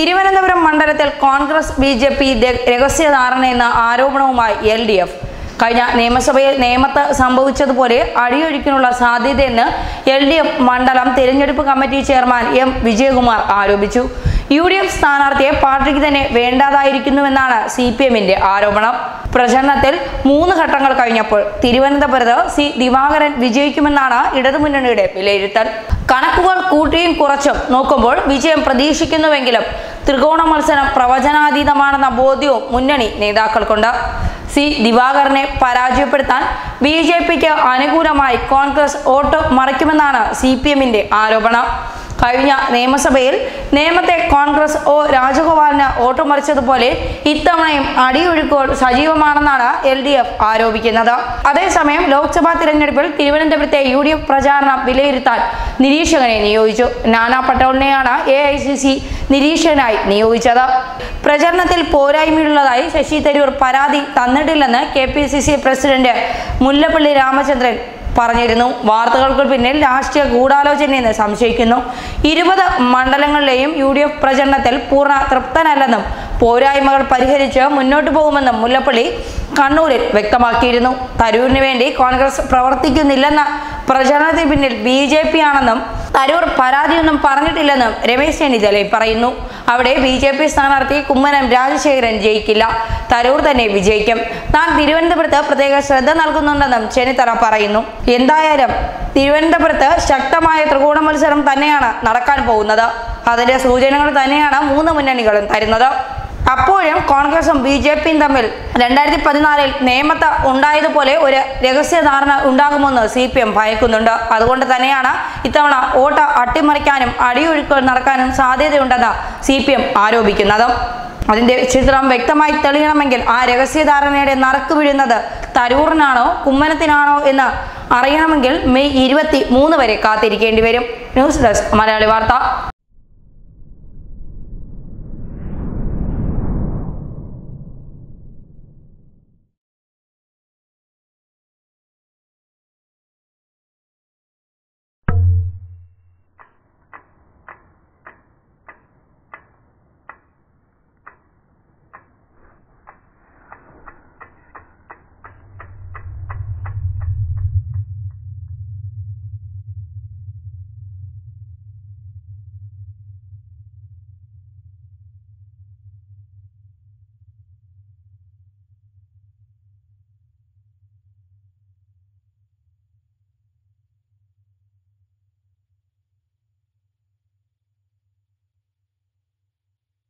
തിരുവനന്തപുരം മണ്ഡലത്തിൽ Congress B J P രഹസ്യധാരണ എന്ന ആരോപണവുമായി എൽ ഡി എഫ് കഴിഞ്ഞ നിയമസഭയിൽ നേമത്ത് സംഭവിച്ചതുപോലെ അടിയൊഴുക്കിനുള്ള സാധ്യതയെന്ന് എൽ ഡി എഫ് മണ്ഡലം തിരഞ്ഞെടുപ്പ് കമ്മിറ്റി ചെയർമാൻ എം വിജയകുമാർ ആരോപിച്ചു യു ഡി എഫ് സ്ഥാനാർത്ഥിയെ പാർട്ടിക്ക് തന്നെ വേണ്ടാതായിരിക്കുന്നുവെന്നാണ് സി പി എമ്മിന്റെ ആരോപണം പ്രചരണത്തിൽ മൂന്ന് ഘട്ടങ്ങൾ കഴിഞ്ഞപ്പോൾ തിരുവനന്തപുരത്ത് സി ദിവാകരൻ വിജയിക്കുമെന്നാണ് ഇടതുമുന്നണിയുടെ വിലയിരുത്തൽ കണക്കുകൾ കൂട്ടിയും കുറച്ചും നോക്കുമ്പോൾ വിജയം പ്രതീക്ഷിക്കുന്നുവെങ്കിലും ത്രികോണ മത്സരം പ്രവചനാതീതമാണെന്ന ബോധ്യവും മുന്നണി നേതാക്കൾക്കുണ്ട് സി ദിവാകരനെ പരാജയപ്പെടുത്താൻ ബി ജെ പിക്ക് അനുകൂലമായി കോൺഗ്രസ് വോട്ട് മറിക്കുമെന്നാണ് സി പി എമ്മിന്റെ ആരോപണം കഴിഞ്ഞ നിയമസഭയിൽ നേമത്തെ കോൺഗ്രസ് ഒ രാജഗോപാലിന് വോട്ട് മറിച്ചതുപോലെ ഇത്തവണയും അടിയൊഴുക്കുകൾ സജീവമാണെന്നാണ് എൽ ഡി എഫ് ആരോപിക്കുന്നത് അതേസമയം ലോക്സഭാ തിരഞ്ഞെടുപ്പിൽ തിരുവനന്തപുരത്തെ യു ഡി എഫ് പ്രചാരണം വിലയിരുത്താൻ നിരീക്ഷകനെ നിയോഗിച്ചു നാനാ പട്ടോളിനെയാണ് എ ഐ സി സി നിരീക്ഷകനായി നിയോഗിച്ചത് പ്രചരണത്തിൽ പോരായ്മയുള്ളതായി ശശി തരൂർ പരാതി തന്നിട്ടില്ലെന്ന് K P C C president Mullappally Ramachandran പറഞ്ഞിരുന്നു വാർത്തകൾക്ക് പിന്നിൽ രാഷ്ട്രീയ ഗൂഢാലോചനയെന്ന് സംശയിക്കുന്നു ഇരുപത് മണ്ഡലങ്ങളിലെയും യു ഡി എഫ് പ്രചരണത്തിൽ പൂർണ്ണ തൃപ്തനല്ലെന്നും പോരായ്മകൾ പരിഹരിച്ച് മുന്നോട്ടു പോകുമെന്നും മുല്ലപ്പള്ളി കണ്ണൂരിൽ വ്യക്തമാക്കിയിരുന്നു തരൂരിന് വേണ്ടി കോൺഗ്രസ് പ്രവർത്തിക്കുന്നില്ലെന്ന പ്രചരണത്തിന് പിന്നിൽ ബി ജെ പി ആണെന്നും തരൂർ പരാതിയൊന്നും പറഞ്ഞിട്ടില്ലെന്നും രമേശ് ചെന്നിത്തലയും പറയുന്നു അവിടെ ബി ജെ പി സ്ഥാനാർത്ഥി കുമ്മനം രാജശേഖരൻ ജയിക്കില്ല തരൂർ തന്നെ വിജയിക്കും താൻ തിരുവനന്തപുരത്ത് പ്രത്യേക ശ്രദ്ധ നൽകുന്നുണ്ടെന്നും ചെന്നിത്തല പറയുന്നു എന്തായാലും തിരുവനന്തപുരത്ത് ശക്തമായ ത്രികോണ മത്സരം തന്നെയാണ് നടക്കാൻ പോകുന്നത് അതിന്റെ സൂചനകൾ തന്നെയാണ് മൂന്ന് മുന്നണികളും തരുന്നത് അപ്പോഴും കോൺഗ്രസും ബി ജെ പിയും തമ്മിൽ രണ്ടായിരത്തി പതിനാലിൽ നേമത്ത് ഉണ്ടായതുപോലെ ഒരു രഹസ്യധാരണ ഉണ്ടാകുമെന്ന് സി പി എം ഭയക്കുന്നുണ്ട് അതുകൊണ്ട് തന്നെയാണ് ഇത്തവണ വോട്ട് അട്ടിമറിക്കാനും അടിയൊഴുക്കുകൾ നടക്കാനും സാധ്യതയുണ്ടെന്ന് സി പി എം ആരോപിക്കുന്നത് അതിന്റെ ചിത്രം വ്യക്തമായി തെളിയണമെങ്കിൽ ആ രഹസ്യധാരണയുടെ നറുക്ക് വീഴുന്നത് തരൂറിനാണോ കുമ്മനത്തിനാണോ എന്ന് അറിയണമെങ്കിൽ മെയ് ഇരുപത്തി മൂന്ന് വരെ കാത്തിരിക്കേണ്ടി വരും ന്യൂസ് ഡെസ്ക് മലയാളി വാർത്ത